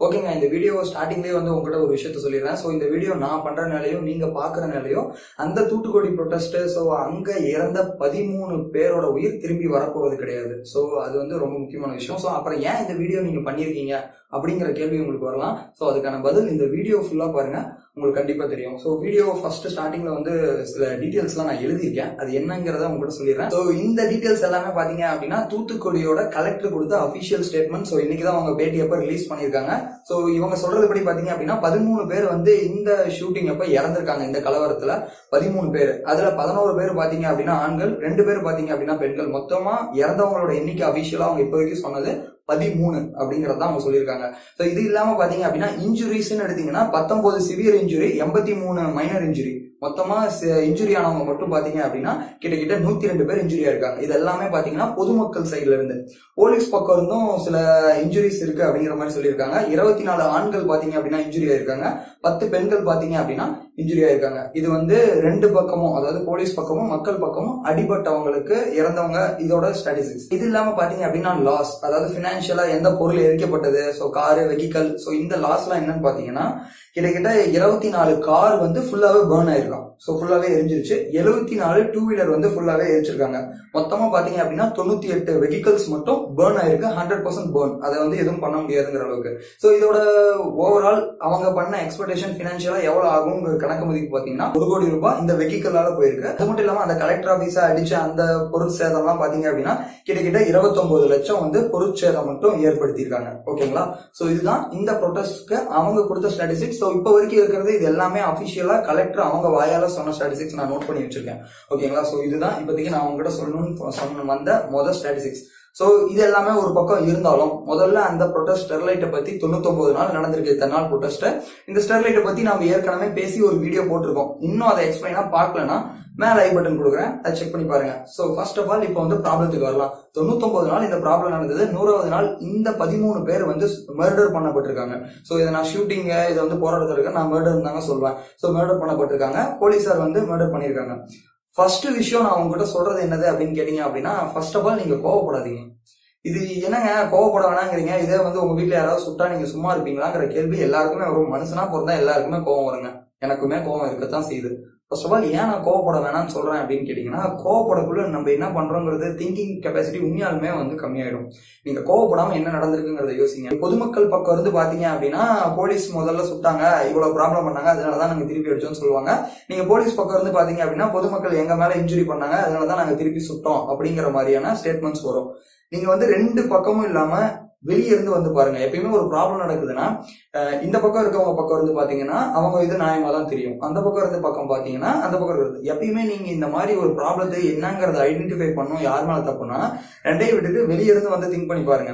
ஓகேங்க இந்த வீடியோ ஸ்டார்டிங்லேயே வந்து உங்ககிட்ட ஒரு விஷயத்த சொல்லிடுறேன் ஸோ இந்த வீடியோ நான் பண்றனாலையும் நீங்க பாக்குறனாலையும் அந்த தூத்துக்குடி ப்ரொட்டஸ்ட் ஸோ அங்க இறந்த பதிமூணு பேரோட உயிர் திரும்பி வரப்போவது கிடையாது ஸோ அது வந்து ரொம்ப முக்கியமான விஷயம் ஸோ அப்புறம் ஏன் இந்த வீடியோ நீங்க பண்ணியிருக்கீங்க அப்படிங்கிற கேள்வி உங்களுக்கு வரலாம் ஸோ அதுக்கான பதில் இந்த வீடியோ ஃபுல்லா பாருங்க உங்களுக்கு கண்டிப்பா தெரியும் ஸோ வீடியோ ஃபர்ஸ்ட் ஸ்டார்டிங்ல வந்து சில டீடைல்ஸ்லாம் நான் எழுதியிருக்கேன் அது என்னங்கிறத உங்ககிட்ட சொல்லிடுறேன் ஸோ இந்த டீடைல்ஸ் எல்லாமே பாத்தீங்க அப்படின்னா தூத்துக்குடியோட கலெக்டர் கொடுத்த அபிஷியல் ஸ்டேட்மெண்ட் ஸோ இன்னைக்கு தான் அவங்க பேட்டி அப்ப ரிலீஸ் பண்ணியிருக்காங்க ஸோ இவங்க சொல்றதுபடி பாத்தீங்க அப்படின்னா பதிமூணு பேர் வந்து இந்த ஷூட்டிங் அப்ப இறந்திருக்காங்க இந்த கலவரத்துல பதிமூணு பேர் அதுல பதினோரு பேர் பாத்தீங்க அப்படின்னா ஆண்கள் ரெண்டு பேர் பாத்தீங்க அப்படின்னா பெண்கள் மொத்தமா இறந்தவங்களோட எண்ணிக்கை அபிஷியலா அவங்க இப்போதைக்கு சொன்னது பதிமூணு அப்படிங்கறத அவங்க சொல்லியிருக்காங்க ஸோ இது இல்லாம பாத்தீங்க அப்படின்னா இன்ஜுரிஸ்ன்னு எடுத்தீங்கன்னா பத்தொன்பது சிவியர் இன்ஜுரி எண்பத்தி மூணு மைனர் இன்ஜுரி மொத்தமா இன்ஜுரி ஆனவங்க மட்டும் பாத்தீங்க அப்படின்னா கிட்டத்தட்ட நூத்தி ரெண்டு பேர் இன்ஜுரியா இருக்காங்க இது எல்லாமே பாத்தீங்கன்னா பொதுமக்கள் சைட்ல இருந்து போலீஸ் பக்கம் இருந்தும் சில இன்ஜுரிஸ் இருக்கு அப்படிங்கிற மாதிரி சொல்லியிருக்காங்க இருபத்தி நாலு ஆண்கள் பாத்தீங்க அப்படின்னா இன்ஜுரி ஆயிருக்காங்க பத்து பெண்கள் பாத்தீங்க அப்படின்னா இன்ஜுரி ஆயிருக்காங்க இது வந்து ரெண்டு பக்கமும் அதாவது போலீஸ் பக்கமும் மக்கள் பக்கமும் அடிபட்டவங்களுக்கு இறந்தவங்க இதோட ஸ்டாட்டிஸ்டிக்ஸ் இது இல்லாம பாத்தீங்க அப்படின்னா லாஸ் அதாவது பினான்சியலா எந்த பொருள் எரிக்கப்பட்டது ஸோ காரு வெஹிக்கல் ஸோ இந்த லாஸ்லாம் என்னன்னு பாத்தீங்கன்னா கிட்டத்தட்ட இருபத்தி நாலு கார் வந்து ஃபுல்லாவே பேர்ன் ஆயிருக்கான் ஸோ ஃபுல்லாவே எரிஞ்சிருச்சு எழுபத்தி நாலு டூ வீலர் வந்து ஃபுல்லாவே எரிச்சிருக்காங்க மொத்தமா பாத்தீங்க அப்படின்னா தொண்ணூத்தி எட்டு வெஹிக்கல்ஸ் மட்டும் பேர்ன் ஆயிருக்கு ஹண்ட்ரட் பர்சன்ட் பேர்ன் அதை வந்து எதுவும் பண்ண முடியாதுங்கிற அளவுக்கு ஸோ இதோட ஓவரால் அவங்க பண்ண எக்ஸ்பெக்டேஷன் பினான்சியலா எவ்வளவு ஆகுங்கிற கணக்கு மதிப்பு பாத்தீங்கன்னா ஒரு கோடி ரூபாய் இந்த வெஹிக்கலால போயிருக்கு அது மட்டும் இல்லாம அந்த கலெக்டர் ஆபீஸா அடிச்ச அந்த பொருட்சேதம்லாம் பாத்தீங்க அப்படின்னா கிட்டத்தட்ட இருபத்தொன்பது லட்சம் வந்து பொருட்சேதம் மட்டும் ஏற்படுத்தியிருக்காங்க ஓகேங்களா சோ இதுதான் இந்த ப்ரொட்டஸ்ட்க்கு அவங்க கொடுத்த ஸ்டாட்டிஸ்டிக்ஸ் ஸோ இப்போ வரைக்கும் இருக்கிறது இது எல்லாமே அபிஷியலா கலெக்டர் அவங்க வாயால சொன்ன ஸ்டாட்டிஸ்டிக்ஸ் நான் நோட் பண்ணி வச்சிருக்கேன் ஓகேங்களா சோ இதுதான் இப்போதைக்கு நான் உங்ககிட்ட சொல்லணும்னு சொன்ன வந்த முதல் ஸ்டாட்டிஸ்டிக்ஸ் சோ இது எல்லாமே ஒரு பக்கம் இருந்தாலும் முதல்ல அந்த ப்ரொட்டஸ்ட் ஸ்டெர்லைட்டை பத்தி தொண்ணூத்தொன்பது நாள் நடந்திருக்கு இத்தனை நாள் ப்ரொட்டஸ்ட் இந்த ஸ்டெர்லைட்டை பத்தி நம்ம ஏற்கனவே பேசி ஒரு வீடியோ போட்டிருக்கோம் இன்னும் அதை எக்ஸ்பிளைனா பார்க்கலனா மேல ஐ பட்டன் கொடுக்குறேன் அதை செக் பண்ணி பாருங்க சோ ஃபர்ஸ்ட் ஆஃப் ஆல் இப்போ வந்து ப்ராப்ளத்துக்கு வரலாம் தொண்ணூத்தொன்பது நாள் இந்த ப்ராப்ளம் நடந்தது நூறாவது நாள் இந்த பதிமூணு பேர் வந்து மர்டர் பண்ணப்பட்டிருக்காங்க சோ இதை நான் ஷூட்டிங் இதை வந்து போராட்டத்திற்கு நான் மர்டர் தாங்க சொல்வேன் சோ மர்டர் பண்ணப்பட்டிருக்காங்க போலீசார் வந்து மர்டர் பண்ணியிருக்காங்க ஃபர்ஸ்ட் விஷயம் நான் உங்ககிட்ட சொல்றது என்னது அப்படின்னு கேட்டீங்க அப்படின்னா ஃபர்ஸ்ட் ஆஃப் ஆல் நீங்க கோவப்படாதீங்க இது என்னங்க கோவப்பட வேணாங்கிறீங்க இதே வந்து உங்க வீட்டுல யாராவது சுட்டா நீங்க சும்மா இருப்பீங்களாங்கிற கேள்வி எல்லாருக்குமே வரும் மனுஷனா பிறந்தா எல்லாருக்குமே கோவம் வருங்க எனக்குமே கோவம் இருக்கத்தான் செய்யுது ஃபர்ஸ்ட் ஆஃப் ஆல் ஏன் நான் கோவப்பட வேணாம்னு சொல்றேன் அப்படின்னு கேட்டீங்கன்னா கோவப்படக்குள்ள நம்ம என்ன பண்றோங்கிறது திங்கிங் கெப்பாசிட்டி உண்மையாலுமே வந்து கம்மியாயிடும் நீங்க கோவப்படாம என்ன நடந்திருக்குங்கிறத யோசிங்க பொதுமக்கள் பக்கம் இருந்து பாத்தீங்க அப்படின்னா போலீஸ் முதல்ல சுட்டாங்க இவ்வளவு ப்ராப்ளம் பண்ணாங்க அதனாலதான் நாங்க திருப்பி அடிச்சோம்னு சொல்லுவாங்க நீங்க போலீஸ் பக்கம் இருந்து பாத்தீங்க அப்படின்னா பொதுமக்கள் எங்க மேல இன்ஜுரி பண்ணாங்க அதனாலதான் நாங்க திருப்பி சுட்டோம் அப்படிங்கிற மாதிரியான ஸ்டேட்மெண்ட்ஸ் வரும் நீங்க வந்து ரெண்டு பக்கமும் இல்லாம வெளியே இருந்து வந்து பாருங்க எப்பயுமே ஒரு ப்ராப்ளம் நடக்குதுன்னா இந்த பக்கம் இருக்கவங்க பக்கம் இருந்து பாத்தீங்கன்னா அவங்க இது நியாயமா தான் தெரியும் அந்த பக்கம் இருந்து பக்கம் பாத்தீங்கன்னா அந்த பக்கம் இருக்கிறது எப்பயுமே நீங்க இந்த மாதிரி ஒரு ப்ராப்ளத்தை என்னங்கறத ஐடென்டிஃபை பண்ணும் யார் மேல தப்புனா ரெண்டையும் விட்டுட்டு வெளியே இருந்து வந்து திங்க் பண்ணி பாருங்க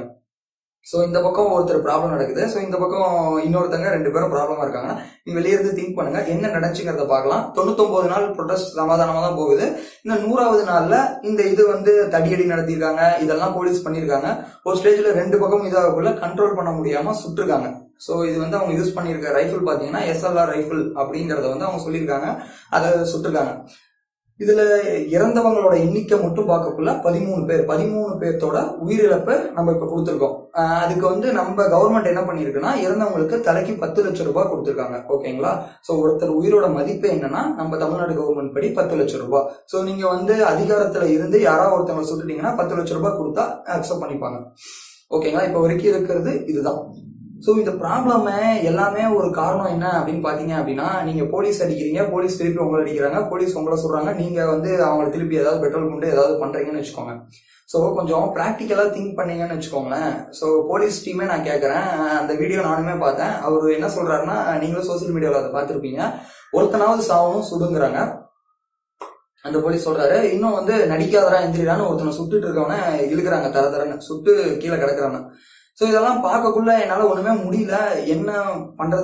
ஸோ இந்த பக்கம் ஒருத்தர் ப்ராப்ளம் நடக்குது ஸோ இந்த பக்கம் இன்னொருத்தங்க ரெண்டு பேரும் ப்ராப்ளமா இருக்காங்கன்னா நீ வெளியே இருந்து திங்க் பண்ணுங்க என்ன நடந்துச்சுங்கிறத பார்க்கலாம் தொண்ணூத்தொன்பது நாள் ப்ரொடெஸ்ட் சமாதானமா தான் போகுது இந்த நூறாவது நாள்ல இந்த இது வந்து தடியடி நடத்தியிருக்காங்க இதெல்லாம் போலீஸ் பண்ணியிருக்காங்க ஒரு ஸ்டேஜ்ல ரெண்டு பக்கம் இதாகக்குள்ள கண்ட்ரோல் பண்ண முடியாம சுட்டிருக்காங்க ஸோ இது வந்து அவங்க யூஸ் பண்ணியிருக்க ரைஃபிள் பாத்தீங்கன்னா எஸ்எல்ஆர் ரைஃபிள் அப்படிங்கறத வந்து அவங்க சொல்லியிருக்காங்க அதை சுட்டிருக்காங்க இதுல இறந்தவங்களோட எண்ணிக்கை மட்டும் பார்க்கக்குள்ள பதிமூணு பேர் பதிமூணு பேர்த்தோட உயிரிழப்பை நம்ம இப்ப கொடுத்துருக்கோம் அதுக்கு வந்து நம்ம கவர்மெண்ட் என்ன பண்ணிருக்குன்னா இறந்தவங்களுக்கு தலைக்கு பத்து லட்சம் ரூபாய் கொடுத்துருக்காங்க ஓகேங்களா சோ ஒருத்தர் உயிரோட மதிப்பு என்னன்னா நம்ம தமிழ்நாடு கவர்மெண்ட் படி பத்து லட்சம் ரூபாய் சோ நீங்க வந்து அதிகாரத்துல இருந்து யாராவது ஒருத்தவங்க சுட்டுட்டீங்கன்னா பத்து லட்சம் ரூபாய் கொடுத்தா அக்செப்ட் பண்ணிப்பாங்க ஓகேங்களா இப்ப வரைக்கும் இருக்கிறது இதுதான் ஸோ இந்த ப்ராப்ளம் எல்லாமே ஒரு காரணம் என்ன அப்படின்னு பாத்தீங்க அப்படின்னா நீங்க போலீஸ் அடிக்கிறீங்க போலீஸ் திருப்பி உங்களை அடிக்கிறாங்க போலீஸ் உங்களை சொல்றாங்க நீங்க வந்து அவங்களை திருப்பி ஏதாவது பெட்ரோல் கொண்டு ஏதாவது பண்றீங்கன்னு வச்சுக்கோங்க ஸோ கொஞ்சம் ப்ராக்டிக்கலா திங்க் பண்ணீங்கன்னு வச்சுக்கோங்களேன் ஸோ போலீஸ் டீமே நான் கேட்கறேன் அந்த வீடியோ நானுமே பார்த்தேன் அவர் என்ன சொல்றாருன்னா நீங்களும் சோசியல் மீடியாவில் அதை பார்த்துருப்பீங்க ஒருத்தனாவது சாவணும் சுடுங்கிறாங்க அந்த போலீஸ் சொல்றாரு இன்னும் வந்து நடிக்காதரா எந்திரிடான்னு ஒருத்தனை சுட்டுட்டு இருக்கவன இழுக்கிறாங்க தர தரன்னு சுட்டு கீழே கிடக்குறாங்க ஸோ இதெல்லாம் பார்க்கக்குள்ள என்னால் ஒன்றுமே முடியல என்ன பண்ணுறதுன்னு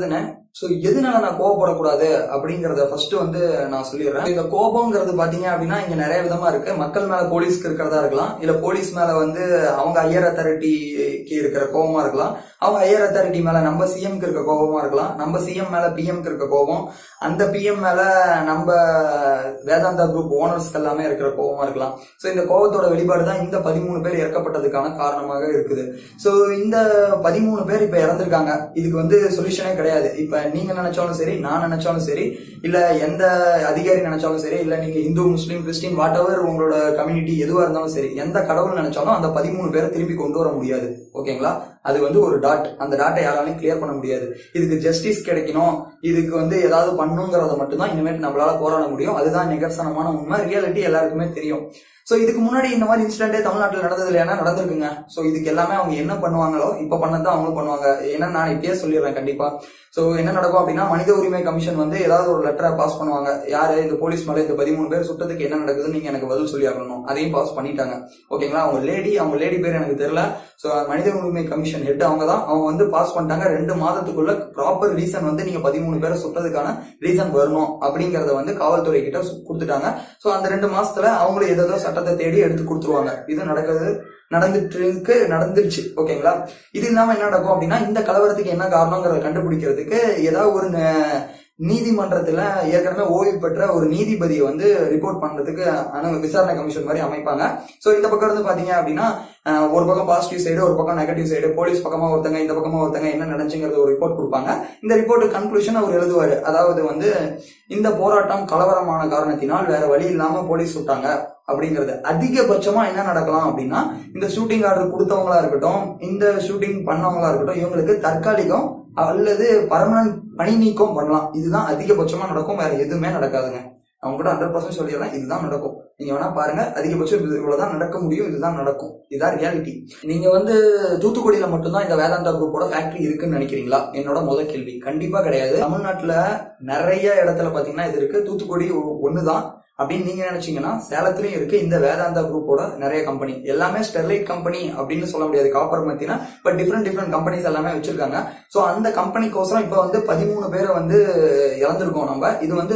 ஸோ எதனால நான் கோவப்படக்கூடாது அப்படிங்கறத ஃபர்ஸ்ட் வந்து நான் சொல்லிடுறேன் இந்த கோபம்ங்கிறது பாத்தீங்க அப்படின்னா இங்க நிறைய விதமா இருக்கு மக்கள் மேல போலீஸ்க்கு இருக்கிறதா இருக்கலாம் இல்ல போலீஸ் மேல வந்து அவங்க ஐயர் அத்தாரிட்டிக்கு இருக்கிற கோபமா இருக்கலாம் அவங்க ஐயர் அத்தாரிட்டி மேல நம்ம சிஎம்க்கு இருக்க கோபமா இருக்கலாம் நம்ம சிஎம் மேல பிஎம்க்கு இருக்க கோபம் அந்த பிஎம் மேல நம்ம வேதாந்தா குரூப் ஓனர்ஸ்க்கு எல்லாமே இருக்கிற கோபமா இருக்கலாம் ஸோ இந்த கோபத்தோட வெளிப்பாடு தான் இந்த பதிமூணு பேர் இறக்கப்பட்டதுக்கான காரணமாக இருக்குது ஸோ இந்த பதிமூணு பேர் இப்ப இறந்திருக்காங்க இதுக்கு வந்து சொல்யூஷனே கிடையாது இப்ப நீங்க நினைச்சாலும் சரி நான் நினைச்சாலும் சரி இல்ல எந்த அதிகாரி நினைச்சாலும் சரி இல்ல நீங்க Hindu Muslim Christian whatever உங்களோட கம்யூனிட்டி எதுவா இருந்தாலும் சரி எந்த கடவுள் நினைச்சாலும் அந்த பதிமூணு பேரை திரும்பி கொண்டு வர முடியாது ஓகேங்களா அது வந்து ஒரு டாட் அந்த டாட்டை யாராலையும் கிளியர் பண்ண முடியாது இதுக்கு ஜஸ்டிஸ் கிடைக்கணும் இதுக்கு வந்து ஏதாவது பண்ணுங்கிறத மட்டும்தான் இனிமேல் நம்மளால போராட முடியும் அதுதான் நிகர்சனமான உண்மை ரியாலிட்டி எல்லாருக்குமே தெரியும் சோ இதுக்கு முன்னாடி இந்த மாதிரி இன்சிடென்டே தமிழ்நாட்டில் நடந்தது இல்லையா நடந்திருக்குங்க சோ இதுக்கு எல்லாமே அவங்க என்ன பண்ணுவாங்களோ இப்ப பண்ணதான் அவங்களும் பண்ணுவாங்க ஏன்னா நான் இப்பயே சொல்லிடுறேன் கண்டிப்பா சோ என்ன நடக்கும் அப்படின்னா மனித உரிமை கமிஷன் வந்து ஏதாவது ஒரு லெட்டரை பாஸ் பண்ணுவாங்க யாரு இந்த போலீஸ் மேல இந்த பதிமூணு பேர் சுட்டதுக்கு என்ன நடக்குதுன்னு நீங்க எனக்கு பதில் சொல்லி ஆகணும் அதையும் பாஸ் பண்ணிட்டாங்க ஓகேங்களா அவங்க லேடி அவங்க லேடி பேர் எனக்கு தெரியல சோ மனித உரிமை கமிஷன் ஹெட் அவங்க தான் அவங்க வந்து பாஸ் பண்ணிட்டாங்க ரெண்டு மாதத்துக்குள்ள ப்ராப்பர் ரீசன் வந்து நீங்க பதிமூணு பேரை சுட்டதுக்கான ரீசன் வரணும் அப்படிங்கறத வந்து காவல்துறை கிட்ட சு- கொடுத்துட்டாங்க சோ அந்த ரெண்டு மாசத்துல அவங்களும் ஏதோ சட்டத்தை தேடி எடுத்து கொடுத்துருவாங்க இது நடக்குது நடந்துட்டு இருக்கு நடந்துருச்சு ஓகேங்களா இது இல்லாம என்ன நடக்கும் அப்படின்னா இந்த கலவரத்துக்கு என்ன காரணங்கிறத கண்டுபிடிக்கிறதுக்கு ஏதாவது ஒரு ந- நீதிமன்றத்துல ஏற்கனவே ஓய்வு பெற்ற ஒரு நீதிபதியை வந்து ரிப்போர்ட் பண்றதுக்கு அனு விசாரணை கமிஷன் மாதிரி அமைப்பாங்க சோ இந்த பக்கம் இருந்து பாத்தீங்க அப்படின்னா அஹ், ஒரு பக்கம் பாசிட்டிவ் சைடு ஒரு பக்கம் நெகட்டிவ் சைடு போலீஸ் பக்கமா ஒருத்தங்க இந்த பக்கமா ஒருத்தங்க என்ன நடந்துச்சுங்கிறது ஒரு ரிப்போர்ட் கொடுப்பாங்க இந்த ரிப்போர்ட் கன்க்ளூஷன் அவர் எழுதுவாரு அதாவது வந்து இந்த போராட்டம் கலவரமான காரணத்தினால் வேற வழி இல்லாம போலீஸ் சுட்டாங்க அப்படிங்கிறது அதிகபட்சமா என்ன நடக்கலாம் அப்படின்னா இந்த ஷூட்டிங் ஆர்டர் கொடுத்தவங்களா இருக்கட்டும் இந்த ஷூட்டிங் பண்ணவங்களா இருக்கட்டும் இவங்களுக்கு தற்காலிகம் அல்லது பர்மனன்ட் பணி நீக்கம் பண்ணலாம் இதுதான் அதிகபட்சமா நடக்கும் வேற எதுவுமே நடக்காதுங்க அவங்க கூட ஹண்ட்ரட் பர்சன்ட் சொல்லிடுறேன் இதுதான் நடக்கும் நீங்க வேணா பாருங்க அதிகபட்சம் இது இவ்வளவுதான் நடக்க முடியும் இதுதான் நடக்கும் இதுதான் ரியாலிட்டி நீங்க வந்து தூத்துக்குடியில மட்டும்தான் இந்த வேதாந்தா குரூப்போட ஃபேக்டரி இருக்குன்னு நினைக்கிறீங்களா என்னோட முதல் கேள்வி கண்டிப்பா கிடையாது தமிழ்நாட்டுல நிறைய இடத்துல பாத்தீங்கன்னா இது இருக்கு தூத்துக்குடி ஒ- ஒண்ணுதான் அப்படின்னு நீங்க நினைச்சீங்கன்னா சேலத்திலயும் இருக்கு இந்த வேதாந்தா குரூப்போட நிறைய கம்பெனி எல்லாமே ஸ்டெர்லைட் கம்பெனி அப்படின்னு சொல்ல முடியாது காப்பர் மத்தினா பட் டிஃப்ரெண்ட் டிஃப்ரெண்ட் கம்பெனிஸ் எல்லாமே வச்சிருக்காங்க ஸோ அந்த கம்பெனிக்கோசரம் இப்போ வந்து பதிமூணு பேரை வந்து இழந்திருக்கோம் நம்ம இது வந்து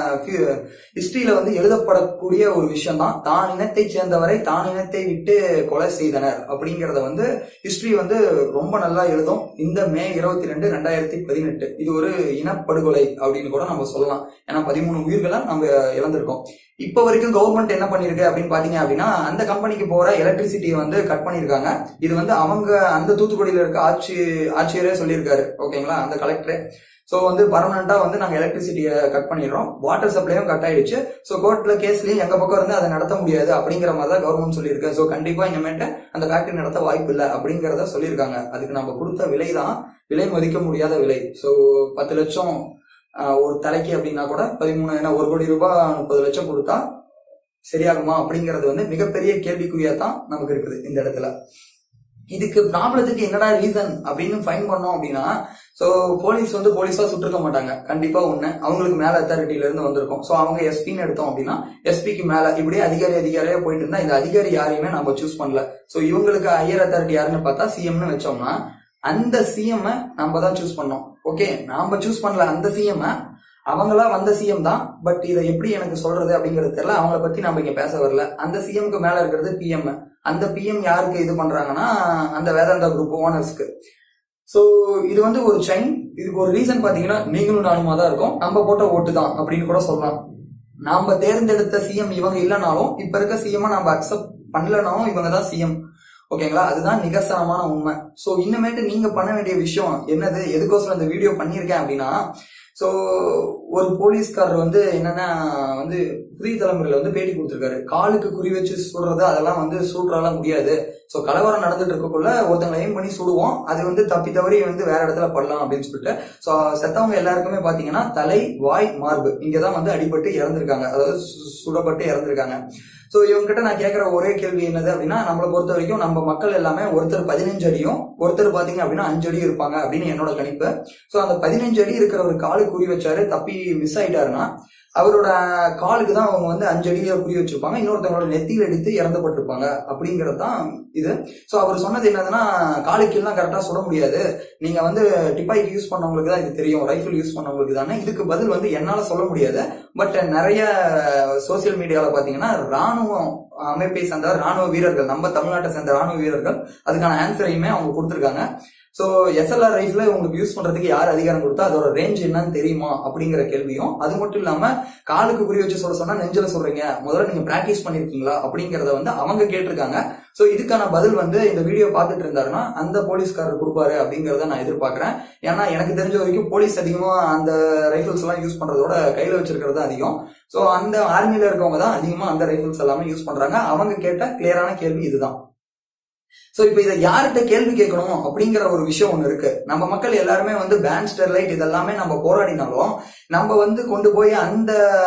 ஹிஸ்டரியில வந்து எழுதப்படக்கூடிய ஒரு விஷயம் தான் தான் இனத்தை சேர்ந்தவரை தான் இனத்தை விட்டு கொலை செய்தனர் அப்படிங்கறத வந்து ஹிஸ்டரி வந்து ரொம்ப நல்லா எழுதும் இந்த மே இருபத்தி ரெண்டு ரெண்டாயிரத்தி பதினெட்டு இது ஒரு இனப்படுகொலை அப்படின்னு கூட நம்ம சொல்லலாம் ஏன்னா பதிமூணு உயிர்களை நம்ம இழந்திருக்கோம் இப்ப வரைக்கும் கவர்மெண்ட் என்ன பண்ணிருக்கு அப்படின்னு பாத்தீங்க அப்படின்னா அந்த கம்பெனிக்கு போற எலக்ட்ரிசிட்டியை வந்து கட் பண்ணிருக்காங்க இது வந்து அவங்க அந்த தூத்துக்குடியில இருக்க ஆட்சி ஆட்சியரே சொல்லியிருக்காரு ஓகேங்களா அந்த கலெக்டரே சோ வந்து பர்மனண்டா வந்து நாங்க எலக்ட்ரிசிட்டியை கட் பண்ணிடுறோம் வாட்டர் சப்ளையும் கட் ஆயிடுச்சு சோ கோர்ட்ல கேஸ்லயும் எங்க பக்கம் இருந்து அதை நடத்த முடியாது அப்படிங்கிற மாதிரி தான் கவர்மெண்ட் சொல்லியிருக்கு சோ கண்டிப்பா இனிமேட்டு அந்த ஃபேக்டரி நடத்த வாய்ப்பு இல்லை அப்படிங்கறத சொல்லியிருக்காங்க அதுக்கு நம்ம கொடுத்த விலை தான் விலை மதிக்க முடியாத விலை சோ பத்து லட்சம் ஆஹ், ஒரு தலைக்கு அப்படின்னா கூட பதிமூணு ஏன்னா ஒரு கோடி ரூபாய் முப்பது லட்சம் கொடுத்தா சரியாகுமா அப்படிங்கிறது வந்து மிகப்பெரிய கேள்விக்குறியா தான் நமக்கு இருக்குது இந்த இடத்துல இதுக்கு ப்ராப்ளத்துக்கு என்னடா ரீசன் அப்படின்னு ஃபைன் பண்ணோம் அப்படின்னா சோ போலீஸ் வந்து போலீஸா சுட்டிருக்க மாட்டாங்க கண்டிப்பா ஒண்ணு அவங்களுக்கு மேல அத்தாரிட்டில இருந்து வந்திருக்கும் சோ அவங்க எஸ்பின்னு எடுத்தோம் அப்படின்னா எஸ்பிக்கு மேல இப்படியே அதிகாரி அதிகாரியா போயிட்டு இருந்தா இந்த அதிகாரி யாரையுமே நம்ம சூஸ் பண்ணல சோ இவங்களுக்கு ஹையர் அத்தாரிட்டி யாருன்னு பார்த்தா சிஎம்னு வச்சோம்னா அந்த சிஎம் நம்ம தான் சூஸ் பண்ணோம் ஓகே நாம சூஸ் பண்ணல அந்த சிஎம் அவங்களா வந்த சிஎம் தான் பட் இதை எப்படி எனக்கு சொல்றது அப்படிங்கிறது தெரியல அவங்கள பத்தி நம்ம இங்க பேச வரல அந்த சிஎம்க்கு மேல இருக்கிறது பிஎம் அந்த பிஎம் யாருக்கு இது பண்றாங்கன்னா அந்த வேதாந்தா குரூப் ஓனர்ஸ்க்கு சோ இது வந்து ஒரு செயின் இதுக்கு ஒரு ரீசன் பாத்தீங்கன்னா நீங்களும் நானுமா தான் இருக்கும் நம்ம போட்ட ஓட்டு தான் அப்படின்னு கூட சொல்லலாம் நாம தேர்ந்தெடுத்த சிஎம் இவங்க இல்லைனாலும் இப்ப இருக்க சிஎம் நம்ம அக்செப்ட் பண்ணலனாலும் இவங்க தான் சிஎம் ஓகேங்களா அதுதான் நிகர்சனமான உண்மை சோ இன்னமேட்டு நீங்க பண்ண வேண்டிய விஷயம் என்னது எதுக்கோசரம் இந்த வீடியோ பண்ணியிருக்கேன் அப்படின்னா சோ ஒரு போலீஸ்காரர் வந்து என்னன்னா வந்து புதிய தலைமுறையில வந்து பேட்டி கொடுத்திருக்காரு காலுக்கு குறி வச்சு சுடுறது அதெல்லாம் வந்து சூடுறதெல்லாம் முடியாது சோ கலவரம் நடந்துட்டு இருக்கக்குள்ள ஒருத்தங்களை எய்ம் பண்ணி சுடுவோம் அது வந்து தப்பி தவறி வந்து வேற இடத்துல படலாம் அப்படின்னு சொல்லிட்டு சோ செத்தவங்க எல்லாருக்குமே பாத்தீங்கன்னா தலை வாய் மார்பு இங்கதான் வந்து அடிபட்டு இறந்திருக்காங்க அதாவது சு- சுடப்பட்டு இறந்திருக்காங்க சோ இவங்க கிட்ட நான் கேட்கிற ஒரே கேள்வி என்னது அப்படின்னா நம்மளை பொறுத்த வரைக்கும் நம்ம மக்கள் எல்லாமே ஒருத்தர் பதினஞ்சு அடியும் ஒருத்தர் பாத்தீங்க அப்படின்னா அஞ்சு அடி இருப்பாங்க அப்படின்னு என்னோட கணிப்பு சோ அந்த பதினஞ்சு அடி இருக்கிற ஒரு காலு குறி வச்சாரு தப்பி மிஸ் ஆயிட்டாருன்னா அவரோட காலுக்கு தான் அவங்க வந்து அஞ்சு அடியில குறி வச்சிருப்பாங்க இன்னொருத்தவங்களோட நெத்தியில அடித்து இறந்துபட்டிருப்பாங்க அப்படிங்கிறது தான் இது ஸோ அவர் சொன்னது என்னதுன்னா காலுக்கு எல்லாம் கரெக்டா சுட முடியாது நீங்க வந்து டிப்பாய்க்கு யூஸ் பண்ணவங்களுக்கு தான் இது தெரியும் ரைஃபிள் யூஸ் பண்ணவங்களுக்கு தானே இதுக்கு பதில் வந்து என்னால சொல்ல முடியாது பட் நிறைய சோசியல் மீடியாவில் பார்த்தீங்கன்னா ராணுவம் அமைப்பை சேர்ந்த ராணுவ வீரர்கள் நம்ம தமிழ்நாட்டை சேர்ந்த ராணுவ வீரர்கள் அதுக்கான ஆன்சரையுமே அவங்க கொடுத்துருக்காங்க ஸோ எஸ்எல்ஆர் ரைஃபிள் உங்களுக்கு யூஸ் பண்றதுக்கு யார் அதிகாரம் கொடுத்தா அதோட ரேஞ்ச் என்னன்னு தெரியுமா அப்படிங்கிற கேள்வியும் அது மட்டும் இல்லாம காலுக்கு குறி வச்சு சொல்ல சொன்னா நெஞ்சில சொல்றீங்க முதல்ல நீங்க பிராக்டிஸ் பண்ணிருக்கீங்களா அப்படிங்கறத வந்து அவங்க கேட்டிருக்காங்க ஸோ இதுக்கான பதில் வந்து இந்த வீடியோ பார்த்துட்டு இருந்தாருன்னா அந்த போலீஸ்காரர் கொடுப்பாரு அப்படிங்கறத நான் எதிர்பார்க்கறேன் ஏன்னா எனக்கு தெரிஞ்ச வரைக்கும் போலீஸ் அதிகமா அந்த ரைஃபிள்ஸ் எல்லாம் யூஸ் பண்றதோட கையில வச்சிருக்கிறது அதிகம் ஸோ அந்த ஆர்மியில இருக்கவங்க தான் அதிகமா அந்த ரைஃபிள்ஸ் எல்லாமே யூஸ் பண்றாங்க அவங்க கேட்ட கிளியரான கேள்வி இதுதான் சோ இப்போ இதை யார்கிட்ட கேள்வி கேட்கணும் அப்படிங்கிற ஒரு விஷயம் ஒண்ணு இருக்கு நம்ம மக்கள் எல்லாருமே வந்து பேன் ஸ்டெர்லைட் இதெல்லாமே நம்ம போராடினாலும் நம்ம வந்து கொண்டு போய் அந்த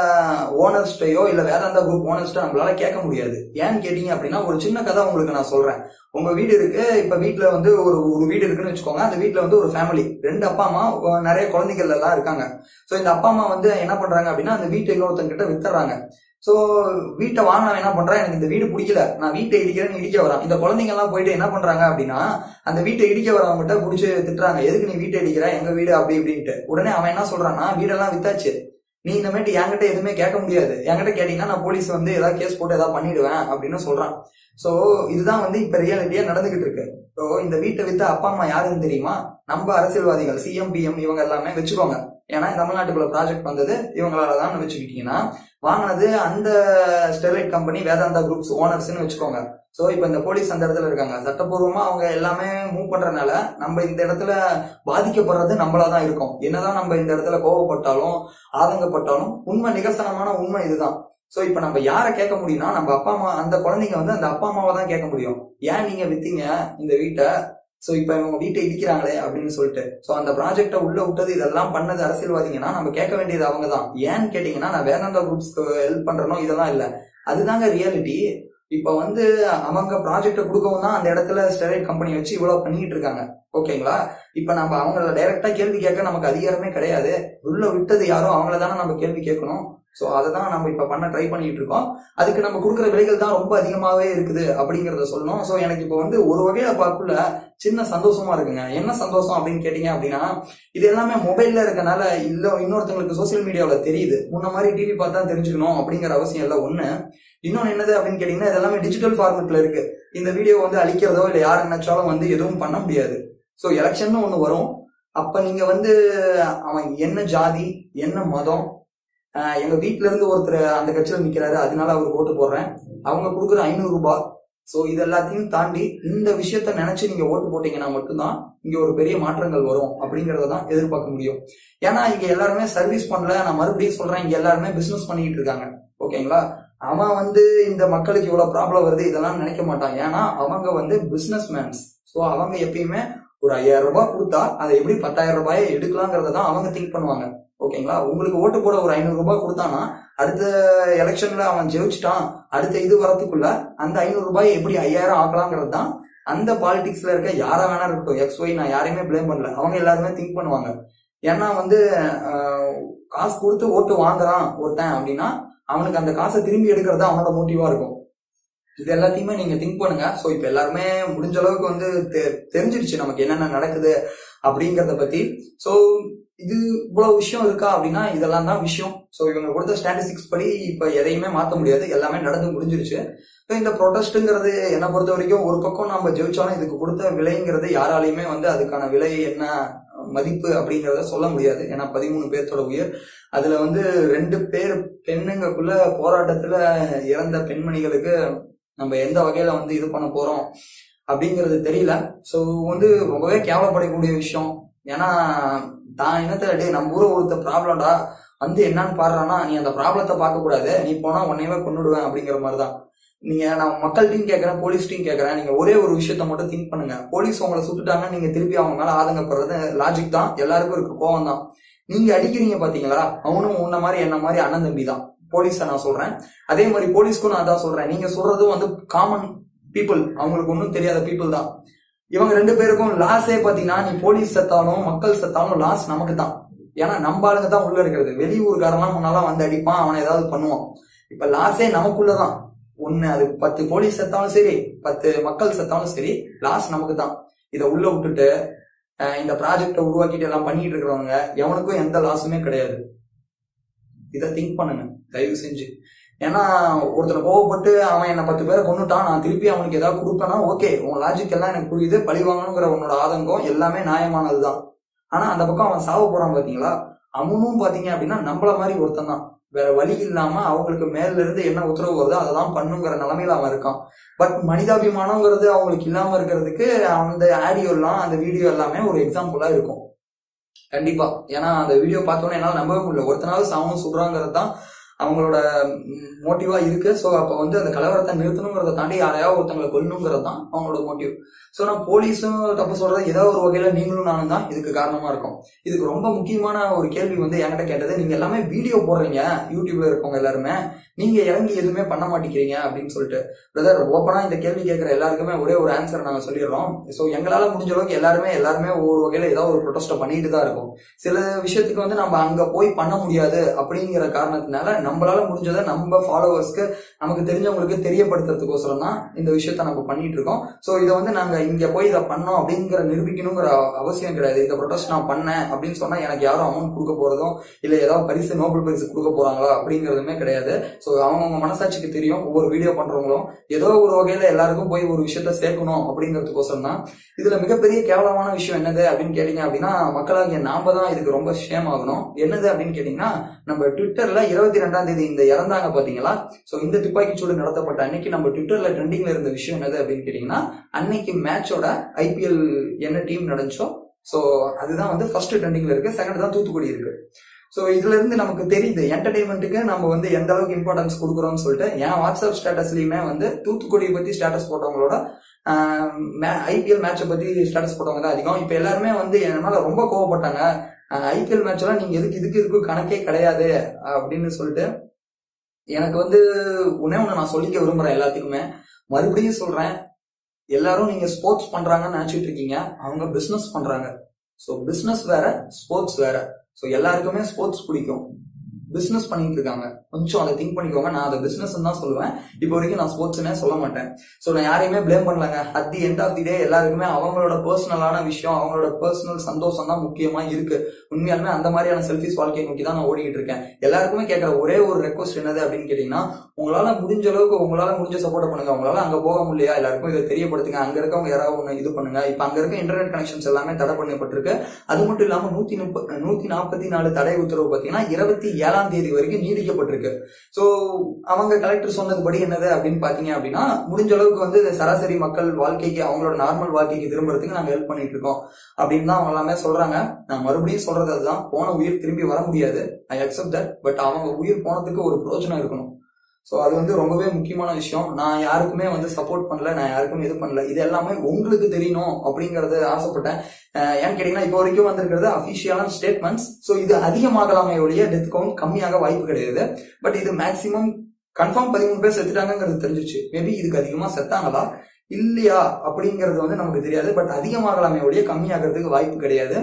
ஓனர்ஸ்டையோ இல்ல வேதாந்தா குரூப் ஓனர்ஸ்ட நம்மளால கேட்க முடியாது ஏன்னு கேட்டீங்க அப்படின்னா ஒரு சின்ன கதை உங்களுக்கு நான் சொல்றேன் உங்க வீடு இருக்கு இப்ப வீட்டுல வந்து ஒரு ஒரு வீடு இருக்குன்னு வச்சுக்கோங்க அந்த வீட்டுல வந்து ஒரு ஃபேமிலி ரெண்டு அப்பா அம்மா அஹ் நிறைய குழந்தைகள் எல்லாம் இருக்காங்க சோ இந்த அப்பா அம்மா வந்து என்ன பண்றாங்க அப்படின்னா அந்த வீட்டை இன்னொருத்தங்க கிட்ட வித்துறாங்க சோ வீட்டை வாங்கினவன் என்ன பண்றான் எனக்கு இந்த வீடு பிடிக்கல நான் வீட்டை இடிக்கிறேன்னு இடிக்க வரான் இந்த குழந்தைங்க எல்லாம் போயிட்டு என்ன பண்றாங்க அப்படின்னா அந்த வீட்டை இடிக்க வரவங்க கிட்ட புடிச்சு திட்டுறாங்க எதுக்கு நீ வீட்டை இடிக்கிற எங்க வீடு அப்படி இப்படின்ட்டு உடனே அவன் என்ன சொல்றான்னா வீடெல்லாம் வித்தாச்சு நீ இனிமேட்டு என்கிட்ட எதுவுமே கேட்க முடியாது என்கிட்ட கேட்டீங்கன்னா நான் போலீஸ் வந்து ஏதாவது கேஸ் போட்டு ஏதாவது பண்ணிடுவேன் அப்படின்னு சொல்றான் சோ இதுதான் வந்து இப்ப ரியாலிட்டியா நடந்துகிட்டு இருக்கு ஸோ இந்த வீட்டை வித்த அப்பா அம்மா யாருன்னு தெரியுமா நம்ம அரசியல்வாதிகள் சிஎம் பிஎம் இவங்க எல்லாமே வச்சுக்கோங்க ஏன்னா தமிழ்நாட்டுக்குள்ள ப்ராஜெக்ட் வந்தது இவங்களால தான் வச்சுக்கிட்டீங்கன்னா வாங்கினது அந்த ஸ்டெர்லைட் கம்பெனி வேதாந்தா குரூப்ஸ் ஓனர்ஸ்னு வச்சுக்கோங்க சோ இப்போ இந்த போலீஸ் அந்த இடத்துல இருக்காங்க சட்டப்பூர்வமா அவங்க எல்லாமே மூவ் பண்றதுனால நம்ம இந்த இடத்துல பாதிக்கப்படுறது நம்மளா தான் இருக்கும் என்னதான் நம்ம இந்த இடத்துல கோவப்பட்டாலும் ஆதங்கப்பட்டாலும் உண்மை நிகசனமான உண்மை இதுதான் சோ இப்ப நம்ம யாரை கேட்க முடியும்னா நம்ம அப்பா அம்மா அந்த குழந்தைங்க வந்து அந்த அப்பா அம்மாவை தான் கேட்க முடியும் ஏன் நீங்க வித்தீங்க இந்த வீட்டை சோ இப்ப இவங்க வீட்டை இடிக்கிறாங்களே அப்படின்னு சொல்லிட்டு சோ அந்த ப்ராஜெக்ட உள்ள விட்டது இதெல்லாம் பண்ணது அரசியல்வாதிங்கன்னா நம்ம கேட்க வேண்டியது அவங்க தான் ஏன்னு கேட்டீங்கன்னா நான் வேதாந்தா குரூப்ஸ்க்கு ஹெல்ப் பண்றனோ இதெல்லாம் இல்ல அதுதாங்க ரியாலிட்டி இப்ப வந்து அவங்க ப்ராஜெக்ட கொடுக்கவும் தான் அந்த இடத்துல ஸ்டெரைட் கம்பெனி வச்சு இவ்வளவு பண்ணிட்டு இருக்காங்க ஓகேங்களா இப்ப நம்ம அவங்கள டைரக்டா கேள்வி கேட்க நமக்கு அதிகாரமே கிடையாது உள்ள விட்டது யாரோ அவங்கள தானே நம்ம கேள்வி கேட்கணும் ஸோ அதை தான் நம்ம இப்போ பண்ண ட்ரை பண்ணிட்டு இருக்கோம் அதுக்கு நம்ம கொடுக்குற விலைகள் தான் ரொம்ப அதிகமாகவே இருக்குது அப்படிங்கிறத சொல்லணும் ஸோ எனக்கு இப்போ வந்து ஒரு வகையில பார்க்கல சின்ன சந்தோஷமா இருக்குங்க என்ன சந்தோஷம் அப்படின்னு கேட்டீங்க அப்படின்னா இது எல்லாமே மொபைல்ல இருக்கனால இல்ல இன்னொருத்தவங்களுக்கு சோசியல் மீடியாவில் தெரியுது முன்ன மாதிரி டிவி பார்த்தா தெரிஞ்சுக்கணும் அப்படிங்கிற அவசியம் இல்லை ஒண்ணு இன்னொன்னு என்னது அப்படின்னு கேட்டீங்கன்னா இது எல்லாமே டிஜிட்டல் ஃபார்மெட்ல இருக்கு இந்த வீடியோ வந்து அழிக்கிறதோ இல்லை யார் நினைச்சாலும் வந்து எதுவும் பண்ண முடியாது ஸோ எலெக்ஷன் ஒன்று வரும் அப்ப நீங்க வந்து அவன் என்ன ஜாதி என்ன மதம் ஆஹ் எங்க வீட்ல இருந்து ஒருத்தர் அந்த கட்சியில நிக்கிறாரு அதனால அவருக்கு ஓட்டு போடுறேன் அவங்க கொடுக்குற ஐநூறு ரூபாய் சோ இது எல்லாத்தையும் தாண்டி இந்த விஷயத்த நினைச்சு நீங்க ஓட்டு போட்டீங்கன்னா மட்டும்தான் இங்க ஒரு பெரிய மாற்றங்கள் வரும் அப்படிங்கறத தான் எதிர்பார்க்க முடியும் ஏன்னா இங்க எல்லாருமே சர்வீஸ் பண்ணல நான் மறுபடியும் சொல்றேன் இங்க எல்லாருமே பிசினஸ் பண்ணிட்டு இருக்காங்க ஓகேங்களா அவன் வந்து இந்த மக்களுக்கு இவ்வளவு ப்ராப்ளம் வருது இதெல்லாம் நினைக்க மாட்டான் ஏன்னா அவங்க வந்து பிசினஸ் மேன்ஸ் ஸோ அவங்க எப்பயுமே ஒரு ஐயாயிரம் ரூபாய் கொடுத்தா அதை எப்படி பத்தாயிரம் ரூபாயை எடுக்கலாங்கிறத தான் அவங்க திங்க் பண்ணுவாங்க ஓகேங்களா உங்களுக்கு ஓட்டு போட ஒரு ஐநூறு ரூபாய் கொடுத்தானா அடுத்த எலெக்ஷன்ல அவன் ஜெயிச்சிட்டான் அடுத்த இது வரதுக்குள்ள அந்த ஐநூறு ரூபாய் எப்படி ஐயாயிரம் ஆக்கலாங்கிறது தான் அந்த பாலிடிக்ஸ்ல இருக்க யாரா வேணா இருக்கட்டும் எக்ஸ் ஒய் நான் யாரையுமே ப்ளேம் பண்ணல அவங்க எல்லாருமே திங்க் பண்ணுவாங்க ஏன்னா வந்து ஆஹ், காசு கொடுத்து ஓட்டு வாங்குறான் ஒருத்தன் அப்படின்னா அவனுக்கு அந்த காசை திரும்பி எடுக்கிறது தான் அவனோட மோட்டிவா இருக்கும் இது எல்லாத்தையுமே நீங்க திங்க் பண்ணுங்க ஸோ இப்போ எல்லாருமே முடிஞ்ச அளவுக்கு வந்து தெ- தெரிஞ்சிடுச்சு நமக்கு என்னென்ன நடக்குது அப்படிங்கறத பத்தி ஸோ இது இவ்வளவு விஷயம் இருக்கா அப்படின்னா இதெல்லாம் தான் விஷயம் ஸோ இவங்க கொடுத்த ஸ்டாட்டிஸ்டிக்ஸ் படி இப்போ எதையுமே மாற்ற முடியாது எல்லாமே நடந்து முடிஞ்சிருச்சு இப்போ இந்த ப்ரொடெஸ்ட்டுங்கிறது என்னை பொறுத்த வரைக்கும் ஒரு பக்கம் நம்ம ஜெயிச்சாலும் இதுக்கு கொடுத்த விலைங்கிறது யாராலையுமே வந்து அதுக்கான விலை என்ன மதிப்பு அப்படிங்கிறத சொல்ல முடியாது ஏன்னா பதிமூணு பேர்த்தோட உயிர் அதுல வந்து ரெண்டு பேர் பெண்ணுங்கக்குள்ள போராட்டத்துல இறந்த பெண்மணிகளுக்கு நம்ம எந்த வகையில வந்து இது பண்ண போறோம் அப்படிங்கிறது தெரியல ஸோ வந்து ரொம்பவே கேவலப்படக்கூடிய விஷயம் ஏன்னா தான் என்னத்த டே நம்ம ஊரை ஒருத்த ப்ராப்ளம்டா வந்து என்னன்னு பாடுறான்னா நீ அந்த ப்ராப்ளத்தை பார்க்க கூடாது நீ போனா உன்னையவே கொண்டுடுவேன் அப்படிங்கிற மாதிரி தான் நீங்க நான் மக்கள்கிட்டையும் கேட்கறேன் போலீஸ்டையும் கேட்கறேன் நீங்க ஒரே ஒரு விஷயத்த மட்டும் திங்க் பண்ணுங்க போலீஸ் உங்களை சுட்டுட்டாங்கன்னா நீங்க திருப்பி அவங்க மேல ஆதங்கப்படுறது லாஜிக் தான் எல்லாருக்கும் இருக்கு கோவம் தான் நீங்க அடிக்கிறீங்க பாத்தீங்களா அவனும் உன்ன மாதிரி என்ன மாதிரி அண்ணன் தம்பி தான் போலீஸை நான் சொல்றேன் அதே மாதிரி போலீஸ்க்கும் நான் அதான் சொல்றேன் நீங்க சொல்றதும் வந்து காமன் பீப்புள் அவங்களுக்கு ஒன்றும் தெரியாத பீப்புள் தான் இவங்க ரெண்டு பேருக்கும் லாஸே பாத்தீங்கன்னா நீ போலீஸ் செத்தாலும் மக்கள் செத்தாலும் லாஸ் நமக்கு தான் ஏன்னா நம்ம ஆளுங்க தான் உள்ள இருக்கிறது வெளியூருக்காரெல்லாம் முன்னாலாம் வந்து அடிப்பான் அவனை ஏதாவது பண்ணுவான் இப்ப லாஸே நமக்குள்ளதான் ஒண்ணு அது பத்து போலீஸ் செத்தாலும் சரி பத்து மக்கள் செத்தாலும் சரி லாஸ் நமக்கு தான் இதை உள்ள விட்டுட்டு அஹ், இந்த ப்ராஜெக்டை உருவாக்கிட்டு எல்லாம் பண்ணிட்டு இருக்கிறவங்க எவனுக்கும் எந்த லாஸுமே கிடையாது இதை திங்க் பண்ணுங்க தயவு செஞ்சு ஏன்னா ஒருத்தனை கோவப்பட்டு அவன் என்ன பத்து பேரை கொண்டுட்டான் நான் திருப்பி அவனுக்கு ஏதாவது கொடுப்பேன்னா ஓகே உன் லாஜிக் எல்லாம் எனக்கு புரியுது பழி வாங்கணுங்கிற உன்னோட ஆதங்கம் எல்லாமே நியாயமானதுதான் ஆனா அந்த பக்கம் அவன் சாவ போறான் பாத்தீங்களா அவனும் பாத்தீங்க அப்படின்னா நம்மள மாதிரி ஒருத்தன் தான் வேற வழி இல்லாம அவங்களுக்கு மேல இருந்து என்ன உத்தரவு வருதோ அதை தான் பண்ணுங்கிற நிலைமையில அவன் இருக்கான் பட் மனிதாபிமானங்கிறது அவங்களுக்கு இல்லாம இருக்கிறதுக்கு அந்த ஆடியோ எல்லாம் அந்த வீடியோ எல்லாமே ஒரு எக்ஸாம்பிளா இருக்கும் கண்டிப்பா ஏன்னா அந்த வீடியோ பார்த்தோன்னே என்னால நம்பவே முடியல ஒருத்தனாவது சாவணும் சொல்றாங்கிறது தான் அவங்களோட மோட்டிவா இருக்கு ஸோ அப்போ வந்து அந்த கலவரத்தை நிறுத்தணுங்கிறத தாண்டி யாரையாவது ஒருத்தங்களை கொல்லணுங்கிறது தான் அவங்களோட மோட்டிவ் ஸோ நான் போலீஸும் தப்பு சொல்றது ஏதோ ஒரு வகையில நீங்களும் நானும் தான் இதுக்கு காரணமா இருக்கும் இதுக்கு ரொம்ப முக்கியமான ஒரு கேள்வி வந்து என்கிட்ட கேட்டது நீங்க எல்லாமே வீடியோ போடுறீங்க யூடியூப்ல இருக்கவங்க எல்லாருமே நீங்க இறங்கி எதுவுமே பண்ண மாட்டேங்கிறீங்க அப்படின்னு சொல்லிட்டு பிரதர் ஓப்பனா இந்த கேள்வி கேட்கிற எல்லாருக்குமே ஒரே ஒரு ஆன்சர் நாங்க சொல்லிடுறோம் ஸோ எங்களால முடிஞ்ச அளவுக்கு எல்லாருமே எல்லாருமே ஒவ்வொரு வகையில ஏதாவது ஒரு ப்ரொடெஸ்ட்டை பண்ணிட்டு தான் இருக்கும் சில விஷயத்துக்கு வந்து நம்ம அங்க போய் பண்ண முடியாது அப்படிங்கிற காரணத்தினால நம்மளால முடிஞ்சதை நம்ம ஃபாலோவர்ஸ்க்கு நமக்கு தெரிஞ்சவங்களுக்கு தெரியப்படுத்துறதுக்கோசரம் தான் இந்த விஷயத்த நம்ம பண்ணிட்டு இருக்கோம் ஸோ இதை வந்து நாங்க இங்க போய் இதை பண்ணோம் அப்படிங்கிற நிரூபிக்கணுங்கிற அவசியம் கிடையாது இந்த ப்ரொடெஸ்ட் நான் பண்ணேன் அப்படின்னு சொன்னா எனக்கு யாரும் அமௌண்ட் கொடுக்க போறதும் இல்ல ஏதாவது பரிசு நோபல் பரிசு கொடுக்க போறாங்களா அப்படிங்கிறதுமே கிடையாது ஸோ அவங்கவுங்க மனசாட்சிக்கு தெரியும் ஒவ்வொரு வீடியோ பண்றவங்களும் ஏதோ ஒரு வகையில எல்லாருக்கும் போய் ஒரு விஷயத்த சேர்க்கணும் அப்படிங்கிறதுக்கோசரம் தான் இதுல மிகப்பெரிய கேவலமான விஷயம் என்னது அப்படின்னு கேட்டீங்க அப்படின்னா மக்களாகிய நாம தான் இதுக்கு ரொம்ப ஷேம் ஆகணும் என்னது அப்படின்னு கேட்டீங்கன்னா நம்ம ட்விட்டர்ல இருபத்தி ரெண்டாம் தேதி இந்த இறந்தாங்க பாத்தீங்களா சோ இந்த துப்பாக்கி சூடு நடத்தப்பட்ட அன்னைக்கு நம்ம ட்விட்டர்ல ட்ரெண்டிங்ல இருந்த விஷயம் என்னது அப்படின்னு கேட்டீங்கன்னா அன்னைக்கு மேட்சோட ஐபிஎல் என்ன டீம் நடந்துச்சோ சோ அதுதான் வந்து ஃபர்ஸ்ட் ட்ரெண்டிங்ல இருக்கு செகண்ட் தான் தூத்துக்குடி இருக்கு ஸோ இதுல இருந்து நமக்கு தெரியுது என்டர்டைன்மெண்ட்டுக்கு நம்ம வந்து எந்த அளவுக்கு இம்பார்ட்டன்ஸ் கொடுக்குறோம்னு சொல்லிட்டு என் வாட்ஸ்அப் ஸ்டேட்டஸ்லயுமே வந்து தூத்துக்குடியை பத்தி ஸ்டேட்டஸ் போட்டவங்களோட ஐபிஎல் மேட்சை பத்தி ஸ்டேட்டஸ் போட்டவங்க தான் அதிகம் இப்போ எல்லாருமே வந்து என் மேல ரொம்ப கோவப்பட்டாங்க ஐபிஎல் மேட்ச் எல்லாம் நீங்க எதுக்கு இதுக்கு இதுக்கு கணக்கே கிடையாது அப்படின்னு சொல்லிட்டு எனக்கு வந்து உன்னே ஒன்று நான் சொல்லிக்க விரும்புறேன் எல்லாத்துக்குமே மறுபடியும் சொல்றேன் எல்லாரும் நீங்க ஸ்போர்ட்ஸ் பண்றாங்கன்னு நினைச்சிட்டு இருக்கீங்க அவங்க பிசினஸ் பண்றாங்க ஸோ பிசினஸ் வேற ஸ்போர்ட்ஸ் வேற ஸோ எல்லாருக்குமே ஸ்போர்ட்ஸ் பிடிக்கும் பிசினஸ் பண்ணிட்டு இருக்காங்க கொஞ்சம் அதை திங்க் பண்ணிக்கோங்க நான் அதை பிசினஸ் தான் சொல்லுவேன் இப்போ வரைக்கும் நான் ஸ்போர்ட்ஸ்னே சொல்ல மாட்டேன் ஸோ நான் யாரையுமே ப்ளேம் பண்ணலங்க at the end of the day எல்லாருக்குமே அவங்களோட பர்சனலான விஷயம் அவங்களோட பர்சனல் சந்தோஷம் தான் முக்கியமா இருக்கு உண்மையாலுமே அந்த மாதிரியான செல்ஃபிஸ் வாழ்க்கையை நோக்கி தான் நான் ஓடிக்கிட்டு இருக்கேன் எல்லாருக்குமே கேட்குற ஒரே ஒரு ரெக்வஸ்ட் என்னது அப்படின்னு கேட்டீங்கன்னா உங்களால முடிஞ்ச அளவுக்கு உங்களால முடிஞ்ச சப்போர்ட் பண்ணுங்க உங்களால அங்க போக முடியலையா எல்லாருக்கும் இதை தெரியப்படுத்துங்க அங்க இருக்கவங்க யாராவது ஒன்று இது பண்ணுங்க இப்ப அங்க இருக்க இன்டர்நெட் கனெக்ஷன்ஸ் எல்லாமே தடை பண்ணப்பட்டிருக்கு அது மட்டும் இல்லாம நூத்தி முப்ப நூத்தி நாற்பத்தி நாலு தடை உத்தரவு பாத்தீங்கன்னா இருபத்தி ஏழாம் தேதி வரைக்கும் நீடிக்கப்பட்டிருக்கு ஸோ அவங்க கலெக்டர் சொன்னதுபடி என்னது அப்படின்னு பாத்தீங்க அப்படின்னா முடிஞ்ச அளவுக்கு வந்து இந்த சராசரி மக்கள் வாழ்க்கைக்கு அவங்களோட நார்மல் வாழ்க்கைக்கு திரும்புறதுக்கு நாங்க ஹெல்ப் பண்ணிட்டு இருக்கோம் அப்படின்னு தான் அவங்க எல்லாமே சொல்றாங்க நான் மறுபடியும் சொல்றது அதுதான் போன உயிர் திரும்பி வர முடியாது ஐ அக்செப்ட் தட் பட் அவங்க உயிர் போனதுக்கு ஒரு பிரயோஜனம் இருக்கணும் ஸோ அது வந்து ரொம்பவே முக்கியமான விஷயம் நான் யாருக்குமே வந்து சப்போர்ட் பண்ணல நான் யாருக்குமே இது பண்ணல இது எல்லாமே உங்களுக்கு தெரியணும் அப்படிங்கறது ஆசைப்பட்டேன் அஹ் ஏன்னு கேட்டீங்கன்னா இப்போ வரைக்கும் வந்திருக்கிறது அஃபிஷியலான ஸ்டேட்மெண்ட்ஸ் ஸோ இது அதிகமாகலாமே ஒழிய டெத் கவுண்ட் கம்மியாக வாய்ப்பு கிடையாது பட் இது மேக்சிமம் கன்ஃபார்ம் பதிமூணு பேர் செத்துட்டாங்கிறது தெரிஞ்சிச்சு மேபி இதுக்கு அதிகமா செத்தாங்களா இல்லையா அப்படிங்கிறது வந்து நமக்கு தெரியாது பட் அதிகமாகலாமே ஒழிய கம்மியாகிறதுக்கு வாய்ப்பு கிடையாது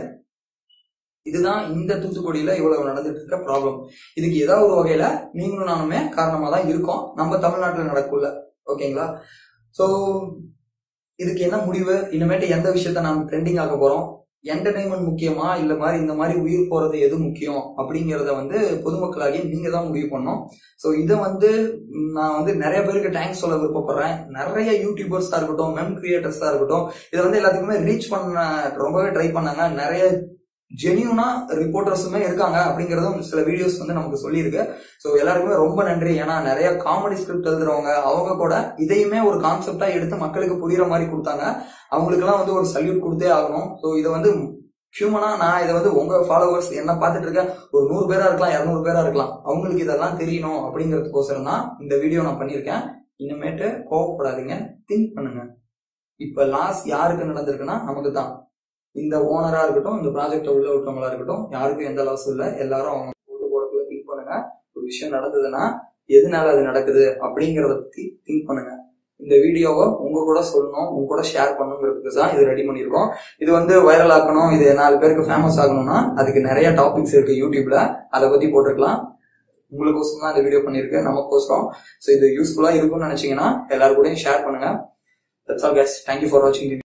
இதுதான் இந்த தூத்துக்குடியில இவ்வளவு நடந்துட்டு இருக்க ப்ராப்ளம் இதுக்கு ஏதாவது ஒரு வகையில நீங்களும் நானுமே காரணமா தான் இருக்கோம் நம்ம தமிழ்நாட்டுல நடக்குள்ள ஓகேங்களா சோ இதுக்கு என்ன முடிவு இனிமேட்டு எந்த விஷயத்த நாம் ட்ரெண்டிங் ஆக போறோம் என்டர்டைன்மெண்ட் முக்கியமா இல்ல மாதிரி இந்த மாதிரி உயிர் போறது எது முக்கியம் அப்படிங்கறத வந்து பொதுமக்களாகி நீங்க தான் முடிவு பண்ணோம் ஸோ இதை வந்து நான் வந்து நிறைய பேருக்கு தேங்க்ஸ் சொல்ல விருப்பப்படுறேன் நிறைய யூடியூபர்ஸா இருக்கட்டும் மெம் கிரியேட்டர்ஸா இருக்கட்டும் இதை வந்து எல்லாத்துக்குமே ரீச் பண்ண ரொம்பவே ட்ரை பண்ணாங்க நிறைய ஜெனியூனா ரிப்போர்ட்டர்ஸுமே இருக்காங்க அப்படிங்கறதும் சில வீடியோஸ் வந்து நமக்கு சொல்லியிருக்கு ஸோ எல்லாருக்குமே ரொம்ப நன்றி ஏன்னா நிறைய காமெடி ஸ்கிரிப்ட் எழுதுறவங்க அவங்க கூட இதையுமே ஒரு கான்செப்டா எடுத்து மக்களுக்கு புரியுற மாதிரி கொடுத்தாங்க அவங்களுக்குலாம் வந்து ஒரு சல்யூட் கொடுத்தே ஆகணும் ஸோ இதை வந்து ஹியூமனா நான் இதை வந்து உங்க ஃபாலோவர்ஸ் என்ன பார்த்துட்டு இருக்க ஒரு நூறு பேரா இருக்கலாம் இரநூறு பேரா இருக்கலாம் அவங்களுக்கு இதெல்லாம் தெரியணும் அப்படிங்கிறதுக்கோசரம் தான் இந்த வீடியோ நான் பண்ணியிருக்கேன் இனிமேட்டு கோவப்படாதீங்க திங்க் பண்ணுங்க இப்ப லாஸ் யாருக்கு நடந்திருக்குன்னா நமக்கு தான் இந்த ஓனரா இருக்கட்டும் இந்த ப்ராஜெக்ட உள்ள விட்டவங்களா இருக்கட்டும் யாருக்கும் எந்த லாஸும் இல்லை எல்லாரும் அவங்க போட்டு போடக்குள்ள திங்க் பண்ணுங்க ஒரு விஷயம் நடந்ததுன்னா எதனால அது நடக்குது அப்படிங்கறத பத்தி திங்க் பண்ணுங்க இந்த வீடியோவை உங்க கூட சொல்லணும் உங்க கூட ஷேர் பண்ணணுங்கிறதுக்கு தான் இது ரெடி பண்ணியிருக்கோம் இது வந்து வைரல் ஆக்கணும் இது நாலு பேருக்கு ஃபேமஸ் ஆகணும்னா அதுக்கு நிறைய டாபிக்ஸ் இருக்கு யூடியூப்ல அதை பத்தி போட்டிருக்கலாம் உங்களுக்கோசம் தான் இந்த வீடியோ பண்ணியிருக்கேன் நமக்கோசரம் ஸோ இது யூஸ்ஃபுல்லா இருக்கும்னு நினைச்சீங்கன்னா எல்லாரு கூடயும் ஷேர் பண்ணுங்க that's all guys thank you for வாட்சிங்